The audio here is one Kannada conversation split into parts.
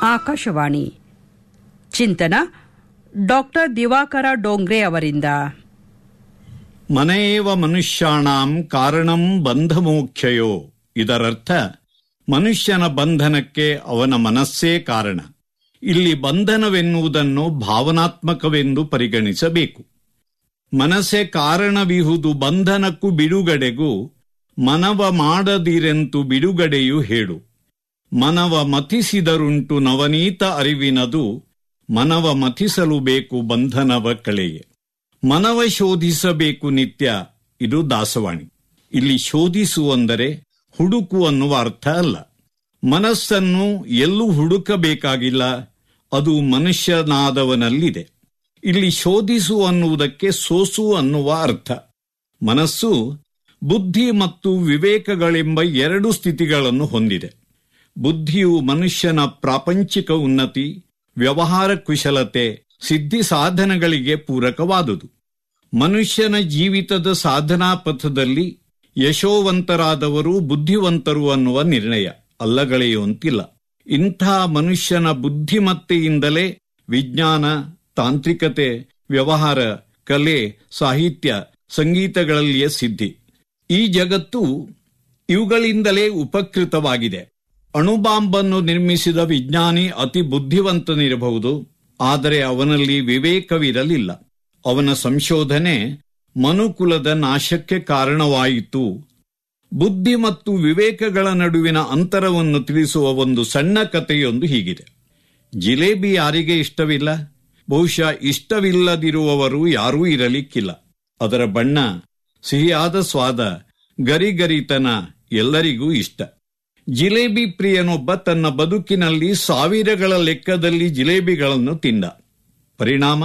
ಆಕಾಶವಾಣಿ ಚಿಂತನ ಡಾಕ್ಟರ್ ದಿವಾಕರ ಡೋಂಗ್ರೆ ಅವರಿಂದ ಮನೆಯೇವ ಮನುಷ್ಯಾಣಾಂ ಕಾರಣಂ ಬಂಧಮೋಕ್ಷಯೋ ಇದರರ್ಥ ಮನುಷ್ಯನ ಬಂಧನಕ್ಕೆ ಅವನ ಮನಸ್ಸೇ ಕಾರಣ ಇಲ್ಲಿ ಬಂಧನವೆನ್ನುವುದನ್ನು ಭಾವನಾತ್ಮಕವೆಂದು ಪರಿಗಣಿಸಬೇಕು ಮನಸ್ಸೇ ಕಾರಣವಿಹುದು ಬಂಧನಕ್ಕೂ ಬಿಡುಗಡೆಗೂ ಮನವ ಮಾಡದಿರೆಂತು ಬಿಡುಗಡೆಯು ಹೇಳು ಮನವ ಮತಿಸಿದರುಂಟು ನವನೀತ ಅರಿವಿನದು ಮನವ ಮತಿಸಲು ಬೇಕು ಬಂಧನವ ಕಳೆಯೆ ಮನವ ಶೋಧಿಸಬೇಕು ನಿತ್ಯ ಇದು ದಾಸವಾಣಿ ಇಲ್ಲಿ ಶೋಧಿಸು ಅಂದರೆ ಹುಡುಕು ಅನ್ನುವ ಅರ್ಥ ಅಲ್ಲ ಮನಸ್ಸನ್ನು ಎಲ್ಲೂ ಹುಡುಕಬೇಕಾಗಿಲ್ಲ ಅದು ಮನುಷ್ಯನಾದವನಲ್ಲಿದೆ ಇಲ್ಲಿ ಶೋಧಿಸು ಅನ್ನುವುದಕ್ಕೆ ಸೋಸು ಅನ್ನುವ ಅರ್ಥ ಮನಸ್ಸು ಬುದ್ಧಿ ಮತ್ತು ವಿವೇಕಗಳೆಂಬ ಎರಡು ಸ್ಥಿತಿಗಳನ್ನು ಹೊಂದಿದೆ ಬುದ್ಧಿಯು ಮನುಷ್ಯನ ಪ್ರಾಪಂಚಿಕ ಉನ್ನತಿ ವ್ಯವಹಾರ ಕುಶಲತೆ ಸಿದ್ಧಿ ಸಾಧನಗಳಿಗೆ ಪೂರಕವಾದುದು ಮನುಷ್ಯನ ಜೀವಿತದ ಸಾಧನಾ ಪಥದಲ್ಲಿ ಯಶೋವಂತರಾದವರು ಬುದ್ಧಿವಂತರು ಅನ್ನುವ ನಿರ್ಣಯ ಅಲ್ಲಗಳೆಯುವಂತಿಲ್ಲ ಇಂಥ ಮನುಷ್ಯನ ಬುದ್ಧಿಮತ್ತೆಯಿಂದಲೇ ವಿಜ್ಞಾನ ತಾಂತ್ರಿಕತೆ ವ್ಯವಹಾರ ಕಲೆ ಸಾಹಿತ್ಯ ಸಂಗೀತಗಳಲ್ಲಿಯ ಸಿದ್ಧಿ ಈ ಜಗತ್ತು ಇವುಗಳಿಂದಲೇ ಉಪಕೃತವಾಗಿದೆ ಅಣುಬಾಂಬನ್ನು ನಿರ್ಮಿಸಿದ ವಿಜ್ಞಾನಿ ಅತಿ ಬುದ್ಧಿವಂತನಿರಬಹುದು ಆದರೆ ಅವನಲ್ಲಿ ವಿವೇಕವಿರಲಿಲ್ಲ ಅವನ ಸಂಶೋಧನೆ ಮನುಕುಲದ ನಾಶಕ್ಕೆ ಕಾರಣವಾಯಿತು ಬುದ್ಧಿ ಮತ್ತು ವಿವೇಕಗಳ ನಡುವಿನ ಅಂತರವನ್ನು ತಿಳಿಸುವ ಒಂದು ಸಣ್ಣ ಕಥೆಯೊಂದು ಹೀಗಿದೆ ಜಿಲೇಬಿ ಯಾರಿಗೆ ಇಷ್ಟವಿಲ್ಲ ಬಹುಶಃ ಇಷ್ಟವಿಲ್ಲದಿರುವವರು ಯಾರೂ ಇರಲಿಕ್ಕಿಲ್ಲ ಅದರ ಬಣ್ಣ ಸಿಹಿಯಾದ ಸ್ವಾದ ಗರಿಗರಿತನ ಎಲ್ಲರಿಗೂ ಇಷ್ಟ ಜಿಲೇಬಿ ಪ್ರಿಯನೊಬ್ಬ ತನ್ನ ಬದುಕಿನಲ್ಲಿ ಸಾವಿರಗಳ ಲೆಕ್ಕದಲ್ಲಿ ಜಿಲೇಬಿಗಳನ್ನು ತಿಂದ ಪರಿಣಾಮ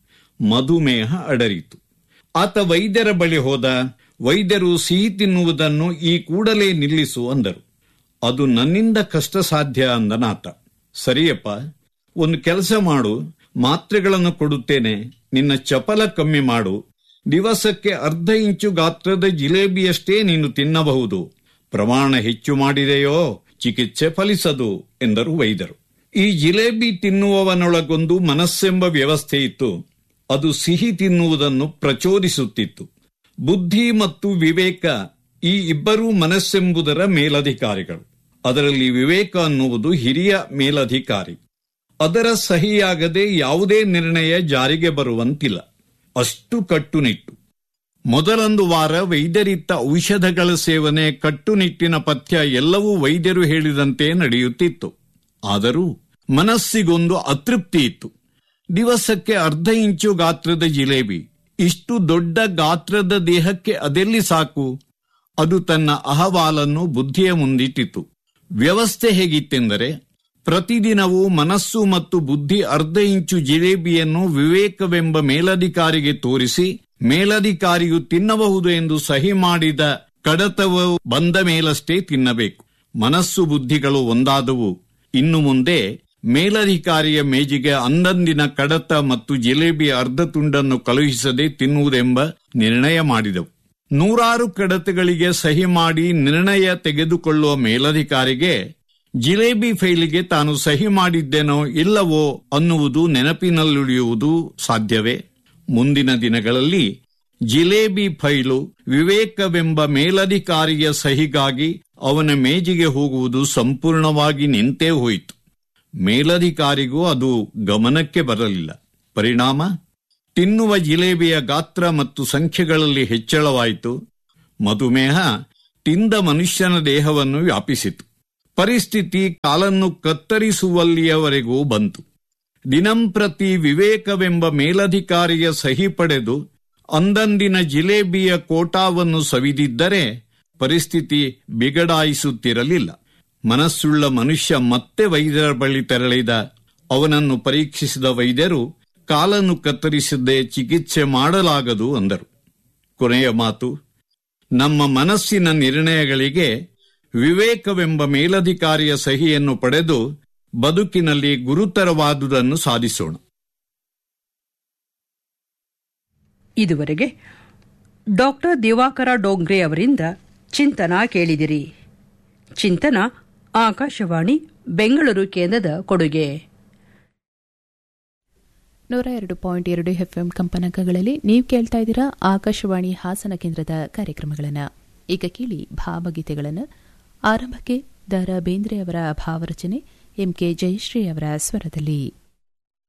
ಮಧುಮೇಹ ಅಡರಿತು ಆತ ವೈದ್ಯರ ಬಳಿ ಹೋದ ವೈದ್ಯರು ಸಿಹಿ ತಿನ್ನುವುದನ್ನು ಈ ಕೂಡಲೇ ನಿಲ್ಲಿಸು ಅಂದರು ಅದು ನನ್ನಿಂದ ಕಷ್ಟ ಸಾಧ್ಯ ಅಂದನಾತ ಸರಿಯಪ್ಪ ಒಂದು ಕೆಲಸ ಮಾಡು ಮಾತ್ರೆಗಳನ್ನು ಕೊಡುತ್ತೇನೆ ನಿನ್ನ ಚಪಲ ಕಮ್ಮಿ ಮಾಡು ದಿವಸಕ್ಕೆ ಅರ್ಧ ಇಂಚು ಗಾತ್ರದ ಜಿಲೇಬಿಯಷ್ಟೇ ನೀನು ತಿನ್ನಬಹುದು ಪ್ರಮಾಣ ಹೆಚ್ಚು ಮಾಡಿದೆಯೋ ಚಿಕಿತ್ಸೆ ಫಲಿಸದು ಎಂದರು ವೈದ್ಯರು ಈ ಜಿಲೇಬಿ ತಿನ್ನುವವನೊಳಗೊಂದು ಮನಸ್ಸೆಂಬ ವ್ಯವಸ್ಥೆ ಇತ್ತು ಅದು ಸಿಹಿ ತಿನ್ನುವುದನ್ನು ಪ್ರಚೋದಿಸುತ್ತಿತ್ತು ಬುದ್ಧಿ ಮತ್ತು ವಿವೇಕ ಈ ಇಬ್ಬರೂ ಮನಸ್ಸೆಂಬುದರ ಮೇಲಧಿಕಾರಿಗಳು ಅದರಲ್ಲಿ ವಿವೇಕ ಅನ್ನುವುದು ಹಿರಿಯ ಮೇಲಧಿಕಾರಿ ಅದರ ಸಹಿಯಾಗದೆ ಯಾವುದೇ ನಿರ್ಣಯ ಜಾರಿಗೆ ಬರುವಂತಿಲ್ಲ ಅಷ್ಟು ಕಟ್ಟುನಿಟ್ಟು ಮೊದಲೊಂದು ವಾರ ವೈದ್ಯರಿತ್ತ ಔಷಧಗಳ ಸೇವನೆ ಕಟ್ಟುನಿಟ್ಟಿನ ಪಥ್ಯ ಎಲ್ಲವೂ ವೈದ್ಯರು ಹೇಳಿದಂತೆ ನಡೆಯುತ್ತಿತ್ತು ಆದರೂ ಮನಸ್ಸಿಗೊಂದು ಅತೃಪ್ತಿ ಇತ್ತು ದಿವಸಕ್ಕೆ ಅರ್ಧ ಇಂಚು ಗಾತ್ರದ ಜಿಲೇಬಿ ಇಷ್ಟು ದೊಡ್ಡ ಗಾತ್ರದ ದೇಹಕ್ಕೆ ಅದೆಲ್ಲಿ ಸಾಕು ಅದು ತನ್ನ ಅಹವಾಲನ್ನು ಬುದ್ಧಿಯ ಮುಂದಿಟ್ಟಿತು ವ್ಯವಸ್ಥೆ ಹೇಗಿತ್ತೆಂದರೆ ಪ್ರತಿದಿನವೂ ಮನಸ್ಸು ಮತ್ತು ಬುದ್ಧಿ ಅರ್ಧ ಇಂಚು ಜಿಲೇಬಿಯನ್ನು ವಿವೇಕವೆಂಬ ಮೇಲಧಿಕಾರಿಗೆ ತೋರಿಸಿ ಮೇಲಧಿಕಾರಿಯು ತಿನ್ನಬಹುದು ಎಂದು ಸಹಿ ಮಾಡಿದ ಕಡತವು ಬಂದ ಮೇಲಷ್ಟೇ ತಿನ್ನಬೇಕು ಮನಸ್ಸು ಬುದ್ಧಿಗಳು ಒಂದಾದವು ಇನ್ನು ಮುಂದೆ ಮೇಲಧಿಕಾರಿಯ ಮೇಜಿಗೆ ಅಂದಂದಿನ ಕಡತ ಮತ್ತು ಜಿಲೇಬಿ ಅರ್ಧ ತುಂಡನ್ನು ಕಳುಹಿಸದೆ ತಿನ್ನುವುದೆಂಬ ನಿರ್ಣಯ ಮಾಡಿದವು ನೂರಾರು ಕಡತಗಳಿಗೆ ಸಹಿ ಮಾಡಿ ನಿರ್ಣಯ ತೆಗೆದುಕೊಳ್ಳುವ ಮೇಲಧಿಕಾರಿಗೆ ಜಿಲೇಬಿ ಫೈಲಿಗೆ ತಾನು ಸಹಿ ಮಾಡಿದ್ದೇನೋ ಇಲ್ಲವೋ ಅನ್ನುವುದು ನೆನಪಿನಲ್ಲುಳಿಯುವುದು ಸಾಧ್ಯವೇ ಮುಂದಿನ ದಿನಗಳಲ್ಲಿ ಜಿಲೇಬಿ ಫೈಲು ವಿವೇಕವೆಂಬ ಮೇಲಧಿಕಾರಿಯ ಸಹಿಗಾಗಿ ಅವನ ಮೇಜಿಗೆ ಹೋಗುವುದು ಸಂಪೂರ್ಣವಾಗಿ ನಿಂತೇ ಹೋಯಿತು ಮೇಲಧಿಕಾರಿಗೂ ಅದು ಗಮನಕ್ಕೆ ಬರಲಿಲ್ಲ ಪರಿಣಾಮ ತಿನ್ನುವ ಜಿಲೇಬಿಯ ಗಾತ್ರ ಮತ್ತು ಸಂಖ್ಯೆಗಳಲ್ಲಿ ಹೆಚ್ಚಳವಾಯಿತು ಮಧುಮೇಹ ತಿಂದ ಮನುಷ್ಯನ ದೇಹವನ್ನು ವ್ಯಾಪಿಸಿತು ಪರಿಸ್ಥಿತಿ ಕಾಲನ್ನು ಕತ್ತರಿಸುವಲ್ಲಿಯವರೆಗೂ ಬಂತು ದಿನಂಪ್ರತಿ ವಿವೇಕವೆಂಬ ಮೇಲಧಿಕಾರಿಯ ಸಹಿ ಪಡೆದು ಅಂದಂದಿನ ಜಿಲೇಬಿಯ ಕೋಟಾವನ್ನು ಸವಿದಿದ್ದರೆ ಪರಿಸ್ಥಿತಿ ಬಿಗಡಾಯಿಸುತ್ತಿರಲಿಲ್ಲ ಮನಸ್ಸುಳ್ಳ ಮನುಷ್ಯ ಮತ್ತೆ ವೈದ್ಯರ ಬಳಿ ತೆರಳಿದ ಅವನನ್ನು ಪರೀಕ್ಷಿಸಿದ ವೈದ್ಯರು ಕಾಲನ್ನು ಕತ್ತರಿಸದೆ ಚಿಕಿತ್ಸೆ ಮಾಡಲಾಗದು ಅಂದರು ಕೊನೆಯ ಮಾತು ನಮ್ಮ ಮನಸ್ಸಿನ ನಿರ್ಣಯಗಳಿಗೆ ವಿವೇಕವೆಂಬ ಮೇಲಧಿಕಾರಿಯ ಸಹಿಯನ್ನು ಪಡೆದು ಬದುಕಿನಲ್ಲಿ ಗುರುತರವಾದುದನ್ನು ಸಾಧಿಸೋಣ ಇದುವರೆಗೆ ಡಾಕ್ಟರ್ ದಿವಾಕರ ಡೋಂಗ್ರೆ ಅವರಿಂದ ಚಿಂತನ ಕೇಳಿದಿರಿ ಚಿಂತನ ಆಕಾಶವಾಣಿ ಬೆಂಗಳೂರು ಕೇಂದ್ರದ ಕೊಡುಗೆ ನೂರ ಎರಡು ಪಾಯಿಂಟ್ ಎರಡು ಎಫ್ಎಂ ಕಂಪನಾಂಕಗಳಲ್ಲಿ ನೀವು ಕೇಳ್ತಾ ಇದ್ದೀರಾ ಆಕಾಶವಾಣಿ ಹಾಸನ ಕೇಂದ್ರದ ಕಾರ್ಯಕ್ರಮಗಳನ್ನು ಈಗ ಕೇಳಿ ಭಾವಗೀತೆಗಳನ್ನು ಆರಂಭಕ್ಕೆ ದ ರಾ ಬೇಂದ್ರೆ ಅವರ ಭಾವರಚನೆ ಎಂಕೆ ಜಯಶ್ರೀ ಅವರ ಸ್ವರದಲ್ಲಿ